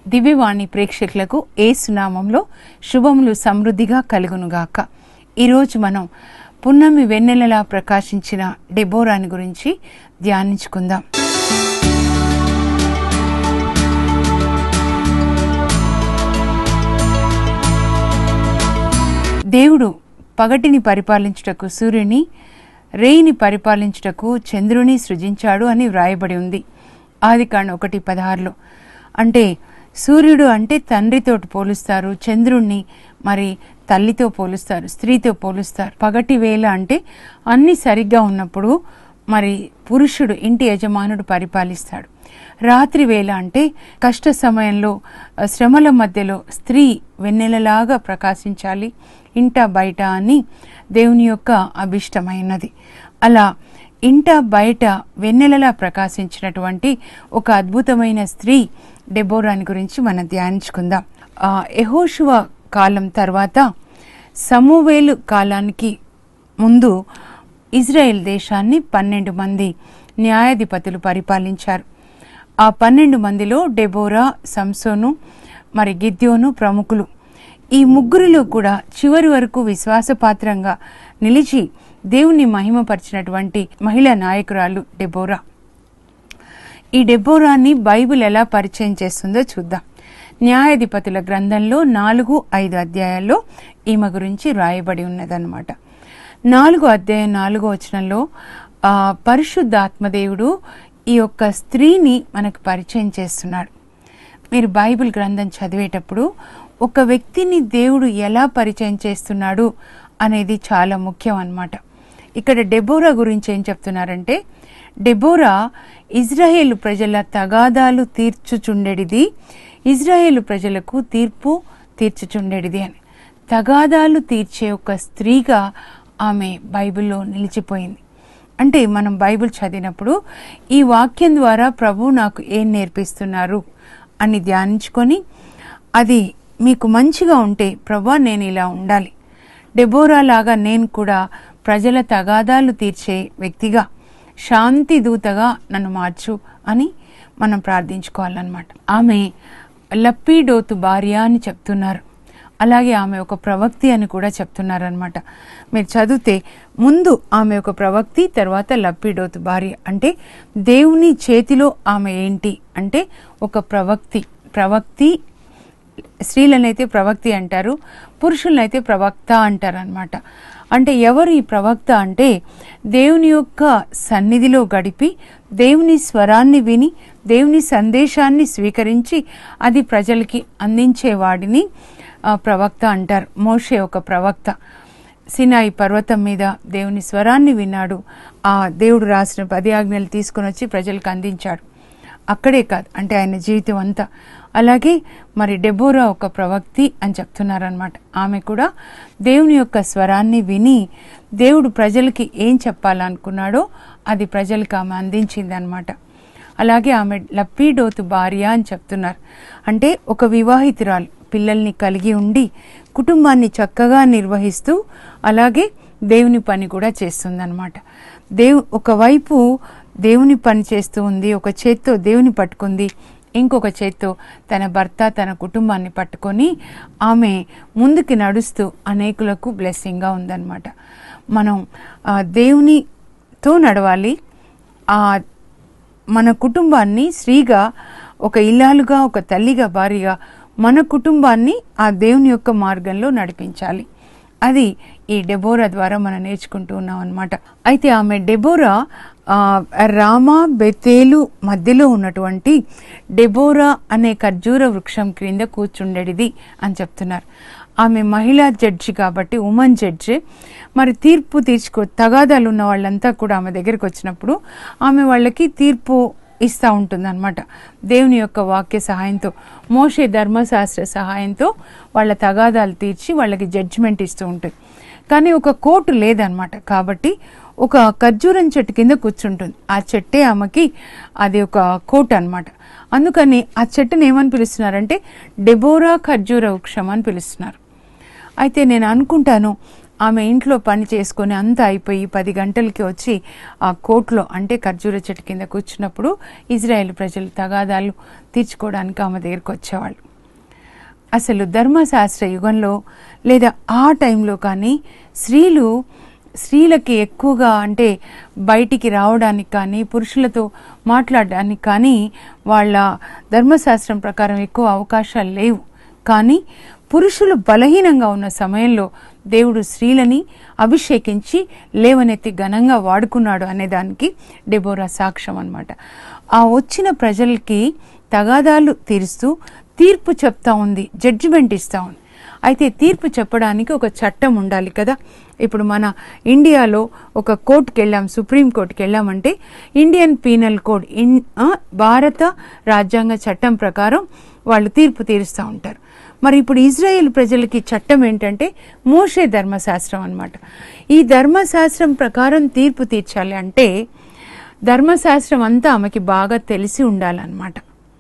దివ్యవాణి ప్రేక్షకులకు ఏ సునామంలో శుభములు సమృద్ధిగా కలుగునుగాక ఈరోజు మనం పున్నమి వెన్నెలలా ప్రకాశించిన డెబోరాని గురించి ధ్యానించుకుందాం దేవుడు పగటిని పరిపాలించుటకు సూర్యుని రేయిని పరిపాలించుటకు చంద్రుని సృజించాడు అని వ్రాయబడి ఉంది ఆది కాండ ఒకటి పదహారులో అంటే సూర్యుడు అంటే తండ్రితో పోలుస్తారు చంద్రుణ్ణి మరి తల్లితో పోలుస్తారు స్త్రీతో పోలుస్తారు పగటి వేళ అంటే అన్ని సరిగ్గా ఉన్నప్పుడు మరి పురుషుడు ఇంటి యజమానుడు పరిపాలిస్తాడు రాత్రి వేళ అంటే కష్ట సమయంలో ఆ, శ్రమల మధ్యలో స్త్రీ వెన్నెలలాగా ప్రకాశించాలి ఇంట బయట అని దేవుని యొక్క అభిష్టమైనది అలా ఇంట బయట వెన్నెలలా ప్రకాశించినటువంటి ఒక అద్భుతమైన స్త్రీ డెబోరాని గురించి మనం ధ్యానించుకుందాం ఆ, యెహోషువ కాలం తర్వాత సమూవేలు కాలానికి ముందు ఇజ్రాయెల్ దేశాన్ని పన్నెండు మంది న్యాయాధిపతులు పరిపాలించారు ఆ పన్నెండు మందిలో డెబోరా సంసోను మరి గిద్యోను ప్రముఖులు ఈ ముగ్గురిలో కూడా చివరి వరకు విశ్వాసపాత్రంగా నిలిచి దేవుని మహిమపరిచినటువంటి మహిళా నాయకురాలు డెబోరా ఈ డెబోరాని బైబిల్ ఎలా పరిచయం చేస్తుందో చూద్దాం న్యాయాధిపతుల గ్రంథంలో నాలుగు ఐదు అధ్యాయాల్లో ఈమె గురించి రాయబడి ఉన్నదన్నమాట నాలుగో అధ్యాయం నాలుగో వచనంలో ఆ, పరిశుద్ధ ఆత్మదేవుడు ఈ యొక్క స్త్రీని మనకు పరిచయం చేస్తున్నాడు మీరు బైబిల్ గ్రంథం చదివేటప్పుడు ఒక వ్యక్తిని దేవుడు ఎలా పరిచయం చేస్తున్నాడు అనేది చాలా ముఖ్యం అన్నమాట ఇక్కడ డెబోరా గురించి ఏం చెప్తున్నారంటే డెబోరా ఇజ్రాయేలు ప్రజల తగాదాలు తీర్చుచుండెడిది ఇజ్రాయేలు ప్రజలకు తీర్పు తీర్చుచుండెడిది అని తగాదాలు తీర్చే ఒక స్త్రీగా ఆమె బైబిల్లో నిలిచిపోయింది అంటే మనం బైబిల్ చదివినప్పుడు ఈ వాక్యం ద్వారా ప్రభు నాకు ఏం నేర్పిస్తున్నారు అని ధ్యానించుకొని అది మీకు మంచిగా ఉంటే ప్రభా నేను ఇలా ఉండాలి డెబోరా లాగా నేను కూడా ప్రజల తగాదాలు తీర్చే వ్యక్తిగా శాంతి దూతగా నన్ను మార్చు అని మనం ప్రార్థించుకోవాలన్నమాట ఆమె లప్పీడోతు భార్య అని చెప్తున్నారు అలాగే ఆమె ఒక ప్రవక్తి అని కూడా చెప్తున్నారనమాట మీరు చదివితే ముందు ఆమె ఒక ప్రవక్తి తర్వాత లప్పిడోతు భార్య అంటే దేవుని చేతిలో ఆమె ఏంటి అంటే ఒక ప్రవక్తి ప్రవక్తి స్త్రీలనైతే ప్రవక్తి అంటారు పురుషులనైతే ప్రవక్త అంటారు అనమాట అంటే ఎవరు ఈ ప్రవక్త అంటే దేవుని యొక్క సన్నిధిలో గడిపి దేవుని స్వరాన్ని విని దేవుని సందేశాన్ని స్వీకరించి అది ప్రజలకి అందించేవాడిని ఆ, ప్రవక్త అంటారు మోషే ఒక ప్రవక్త సినాయి పర్వతం మీద దేవుని స్వరాన్ని విన్నాడు ఆ దేవుడు రాసిన పది ఆజ్ఞలు తీసుకుని వచ్చి ప్రజలకు అందించాడు అక్కడే కాదు అంటే ఆయన జీవితం అంతా అలాగే మరి డెబోరా ఒక ప్రవక్తి అని చెప్తున్నారనమాట ఆమె కూడా దేవుని యొక్క స్వరాన్ని విని దేవుడు ప్రజలకి ఏం చెప్పాలనుకున్నాడో అది ప్రజలకు ఆమె అందించింది అనమాట అలాగే ఆమె లప్పీడోతు భార్య అని చెప్తున్నారు అంటే ఒక వివాహితురాలు పిల్లల్ని కలిగి ఉండి కుటుంబాన్ని చక్కగా నిర్వహిస్తూ అలాగే దేవుని పని కూడా చేస్తుందన్నమాట దేవు ఒకవైపు దేవుని పని చేస్తూ ఉంది ఒక చేత్తో దేవుని పట్టుకుంది ఇంకొక చేత్తో తన భర్త తన కుటుంబాన్ని పట్టుకొని ఆమె ముందుకి నడుస్తూ అనేకులకు బ్లెస్సింగ్గా ఉందన్నమాట మనం ఆ, దేవునితో నడవాలి ఆ మన కుటుంబాన్ని స్త్రీగా ఒక ఇల్లాలుగా ఒక తల్లిగా భార్యగా మన కుటుంబాన్ని ఆ దేవుని యొక్క మార్గంలో నడిపించాలి అది ఈ డెబోరా ద్వారా మనం నేర్చుకుంటూ ఉన్నాం అనమాట అయితే ఆమె డెబోరా ఆ, రామా బెతేలు మధ్యలో ఉన్నటువంటి డెబోరా అనే ఖర్జూర వృక్షం క్రింద కూర్చుండేది అని చెప్తున్నారు ఆమె మహిళా జడ్జి కాబట్టి ఉమెన్ జడ్జి మరి తీర్పు తీర్చుకో తగాదాలు ఉన్న వాళ్ళంతా కూడా ఆమె దగ్గరికి వచ్చినప్పుడు ఆమె వాళ్ళకి తీర్పు ఇస్తూ ఉంటుందన్నమాట దేవుని యొక్క వాక్య సహాయంతో మోషే ధర్మశాస్త్ర సహాయంతో వాళ్ళ తగాదాలు తీర్చి వాళ్ళకి జడ్జిమెంట్ ఇస్తూ ఉంటుంది కానీ ఒక కోర్టు లేదనమాట కాబట్టి ఒక ఖర్జూరం చెట్టు కింద కూర్చుంటుంది ఆ చెట్టే ఆమెకి అది ఒక కోర్టు అనమాట అందుకని ఆ చెట్టుని ఏమని పిలుస్తున్నారంటే డెబోరా ఖర్జూర వృక్షం అని పిలుస్తున్నారు అయితే నేను అనుకుంటాను ఆమె ఇంట్లో పని చేసుకొని అంతా అయిపోయి పది గంటలకి వచ్చి ఆ కోట్లో అంటే ఖర్జూర చెట్టు కింద కూర్చున్నప్పుడు ఇజ్రాయెల్ ప్రజలు తగాదాలు తీర్చుకోవడానికి ఆమె దగ్గరికి వచ్చేవాళ్ళు అసలు ధర్మశాస్త్ర యుగంలో లేదా ఆ టైంలో కానీ స్త్రీలు స్త్రీలకి ఎక్కువగా అంటే బయటికి రావడానికి కానీ పురుషులతో మాట్లాడడానికి కానీ వాళ్ళ ధర్మశాస్త్రం ప్రకారం ఎక్కువ అవకాశాలు లేవు కానీ పురుషులు బలహీనంగా ఉన్న సమయంలో దేవుడు స్త్రీలని అభిషేకించి లేవనెత్తి ఘనంగా వాడుకున్నాడు అనే దానికి డెబోరా సాక్ష్యం అన్నమాట ఆ వచ్చిన ప్రజలకి తగాదాలు తీరుస్తూ తీర్పు చెప్తా ఉంది జడ్జిమెంట్ ఇస్తూ ఉంది అయితే తీర్పు చెప్పడానికి ఒక చట్టం ఉండాలి కదా ఇప్పుడు మన ఇండియాలో ఒక కోర్టుకి వెళ్ళాం సుప్రీం కోర్టుకి వెళ్ళామంటే ఇండియన్ పీనల్ కోడ్ ఇన్ ఆ, భారత రాజ్యాంగ చట్టం ప్రకారం వాళ్ళు తీర్పు తీరుస్తూ ఉంటారు మరి ఇప్పుడు ఇజ్రాయెల్ ప్రజలకి చట్టం ఏంటంటే మోషే ధర్మశాస్త్రం అన్నమాట ఈ ధర్మశాస్త్రం ప్రకారం తీర్పు తీర్చాలి అంటే ధర్మశాస్త్రం అంతా ఆమెకి బాగా తెలిసి ఉండాలన్నమాట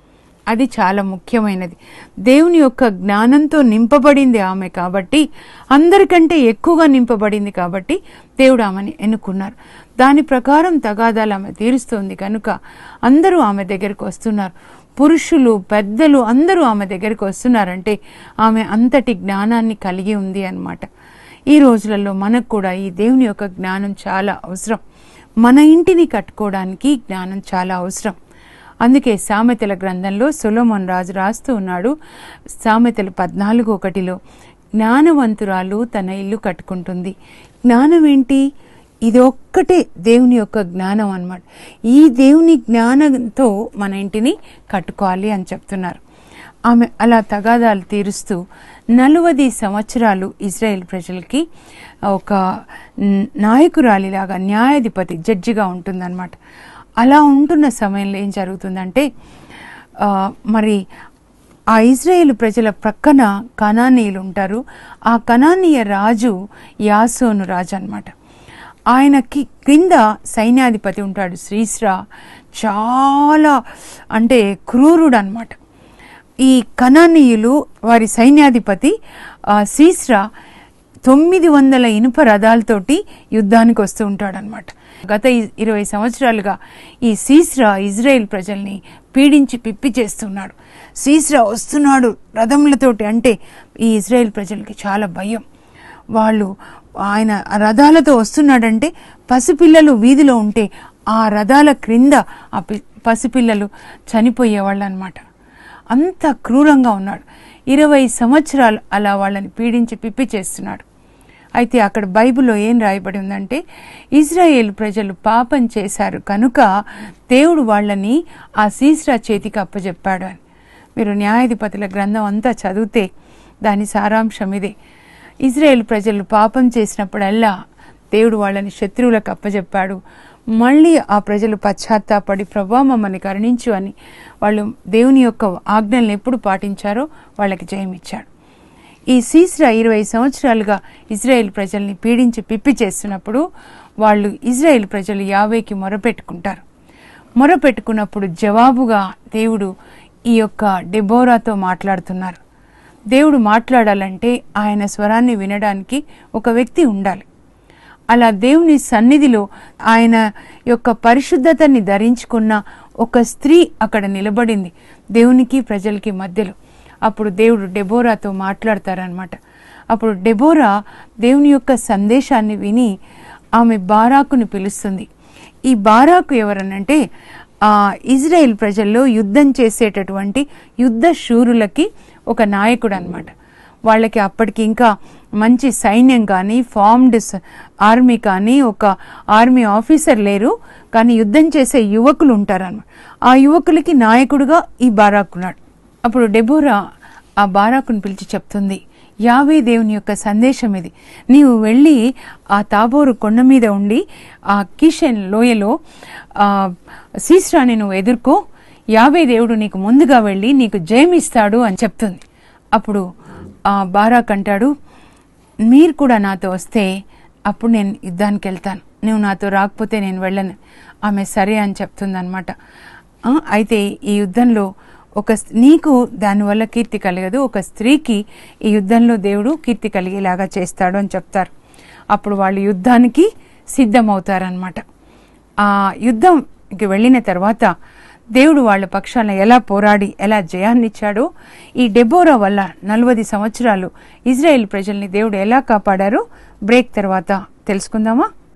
అది చాలా ముఖ్యమైనది దేవుని యొక్క జ్ఞానంతో నింపబడింది ఆమె కాబట్టి అందరికంటే ఎక్కువగా నింపబడింది కాబట్టి దేవుడు ఆమెని ఎన్నుకున్నారు దాని ప్రకారం తగాదాలు ఆమె తీరుస్తుంది కనుక అందరూ ఆమె దగ్గరికి వస్తున్నారు పురుషులు పెద్దలు అందరూ ఆమె దగ్గరికి వస్తున్నారంటే ఆమె అంతటి జ్ఞానాన్ని కలిగి ఉంది అన్నమాట ఈ రోజులలో మనకు కూడా ఈ దేవుని యొక్క జ్ఞానం చాలా అవసరం మన ఇంటిని కట్టుకోవడానికి జ్ఞానం చాలా అవసరం అందుకే సామెతల గ్రంథంలో సొలోమోన్ రాజు రాస్తూ ఉన్నాడు సామెతలు పద్నాలుగు ఒకటిలో జ్ఞానవంతురాలు తన ఇల్లు కట్టుకుంటుంది జ్ఞానం ఏంటి ఇది ఒక్కటే దేవుని యొక్క జ్ఞానం అన్నమాట ఈ దేవుని జ్ఞానంతో మన ఇంటిని కట్టుకోవాలి అని చెప్తున్నారు ఆమె అలా తగాదాలు తీరుస్తూ నలువది సంవత్సరాలు ఇజ్రాయెల్ ప్రజలకి ఒక న్- నాయకురాలిలాగా న్యాయాధిపతి జడ్జిగా ఉంటుందన్నమాట అలా ఉంటున్న సమయంలో ఏం జరుగుతుందంటే ఆ, మరి ఆ ఇజ్రాయేల్ ప్రజల ప్రక్కన కనానీయులు ఉంటారు ఆ కనానీయ రాజు యాసోను రాజు అన్నమాట ఆయనకి క్రింద సైన్యాధిపతి ఉంటాడు శ్రీశ్రా చాలా అంటే క్రూరుడు అనమాట ఈ కనానీయులు వారి సైన్యాధిపతి ఆ, సీస్రా తొమ్మిది వందల ఇనుప రథాలతోటి యుద్ధానికి వస్తూ ఉంటాడనమాట గత ఇ- ఇరవై సంవత్సరాలుగా ఈ సీస్రా ఇజ్రాయెల్ ప్రజల్ని పీడించి పిప్పి చేస్తున్నాడు సీస్రా వస్తున్నాడు రథములతోటి అంటే ఈ ఇజ్రాయెల్ ప్రజలకి చాలా భయం వాళ్ళు ఆయన ఆ రథాలతో వస్తున్నాడంటే పసిపిల్లలు వీధిలో ఉంటే ఆ రథాల క్రింద ఆ పి- పసిపిల్లలు చనిపోయేవాళ్ళు అనమాట అంత క్రూరంగా ఉన్నాడు ఇరవై సంవత్సరాలు అలా వాళ్ళని పీడించి పిప్పి చేస్తున్నాడు అయితే అక్కడ బైబిల్లో ఏం రాయబడి ఉందంటే ఇజ్రాయేల్ ప్రజలు పాపం చేశారు కనుక దేవుడు వాళ్ళని ఆ సీస్రా చేతికి అప్పచెప్పాడు అని మీరు న్యాయాధిపతుల గ్రంథం అంతా చదివితే దాని సారాంశం ఇదే ఇజ్రాయేల్ ప్రజలు పాపం చేసినప్పుడల్లా దేవుడు వాళ్ళని శత్రువులకు అప్పచెప్పాడు మళ్ళీ ఆ ప్రజలు పశ్చాత్తాపడి ప్రభా మమ్మల్ని కరుణించు అని వాళ్ళు దేవుని యొక్క ఆజ్ఞల్ని ఎప్పుడు పాటించారో వాళ్ళకి జయమిచ్చాడు ఈ సీస్రా ఇరవై సంవత్సరాలుగా ఇజ్రాయెల్ ప్రజల్ని పీడించి పిప్పి చేస్తున్నప్పుడు వాళ్ళు ఇజ్రాయెల్ ప్రజలు యావేకి మొరపెట్టుకుంటారు మొరపెట్టుకున్నప్పుడు జవాబుగా దేవుడు ఈ యొక్క డెబోరాతో మాట్లాడుతున్నారు దేవుడు మాట్లాడాలంటే ఆయన స్వరాన్ని వినడానికి ఒక వ్యక్తి ఉండాలి అలా దేవుని సన్నిధిలో ఆయన యొక్క పరిశుద్ధతని ధరించుకున్న ఒక స్త్రీ అక్కడ నిలబడింది దేవునికి ప్రజలకి మధ్యలో అప్పుడు దేవుడు డెబోరాతో మాట్లాడతారనమాట అప్పుడు డెబోరా దేవుని యొక్క సందేశాన్ని విని ఆమె బారాకుని పిలుస్తుంది ఈ బారాకు ఎవరనంటే ఆ ఇజ్రాయెల్ ప్రజల్లో యుద్ధం చేసేటటువంటి యుద్ధ శూరులకి ఒక నాయకుడు అనమాట వాళ్ళకి అప్పటికి ఇంకా మంచి సైన్యం కానీ ఫార్మ్డ్ స- ఆర్మీ కానీ ఒక ఆర్మీ ఆఫీసర్ లేరు కానీ యుద్ధం చేసే యువకులు ఉంటారన్నమాట ఆ యువకులకి నాయకుడుగా ఈ బారాకున్నాడు అప్పుడు డెబోరా ఆ బారాకుని పిలిచి చెప్తుంది యావే దేవుని యొక్క సందేశం ఇది నీవు వెళ్ళి ఆ తాబోరు కొండ మీద ఉండి ఆ కిషన్ లోయలో ఆ సీస్రాని నువ్వు ఎదుర్కో యావే దేవుడు నీకు ముందుగా వెళ్ళి నీకు జయమిస్తాడు అని చెప్తుంది అప్పుడు ఆ బారాక్ అంటాడు మీరు కూడా నాతో వస్తే అప్పుడు నేను యుద్ధానికి వెళ్తాను నువ్వు నాతో రాకపోతే నేను వెళ్ళను ఆమె సరే అని చెప్తుందనమాట ఆ, అయితే ఈ యుద్ధంలో ఒక స్- నీకు దానివల్ల కీర్తి కలగదు ఒక స్త్రీకి ఈ యుద్ధంలో దేవుడు కీర్తి కలిగేలాగా చేస్తాడు అని చెప్తారు అప్పుడు వాళ్ళు యుద్ధానికి సిద్ధమవుతారనమాట ఆ యుద్ధంకి వెళ్ళిన తర్వాత దేవుడు వాళ్ళ పక్షాన ఎలా పోరాడి ఎలా జయాన్నిచ్చాడో ఈ డెబోరా వల్ల నలభై సంవత్సరాలు ఇజ్రాయెల్ ప్రజల్ని దేవుడు ఎలా కాపాడారో బ్రేక్ తర్వాత తెలుసుకుందామా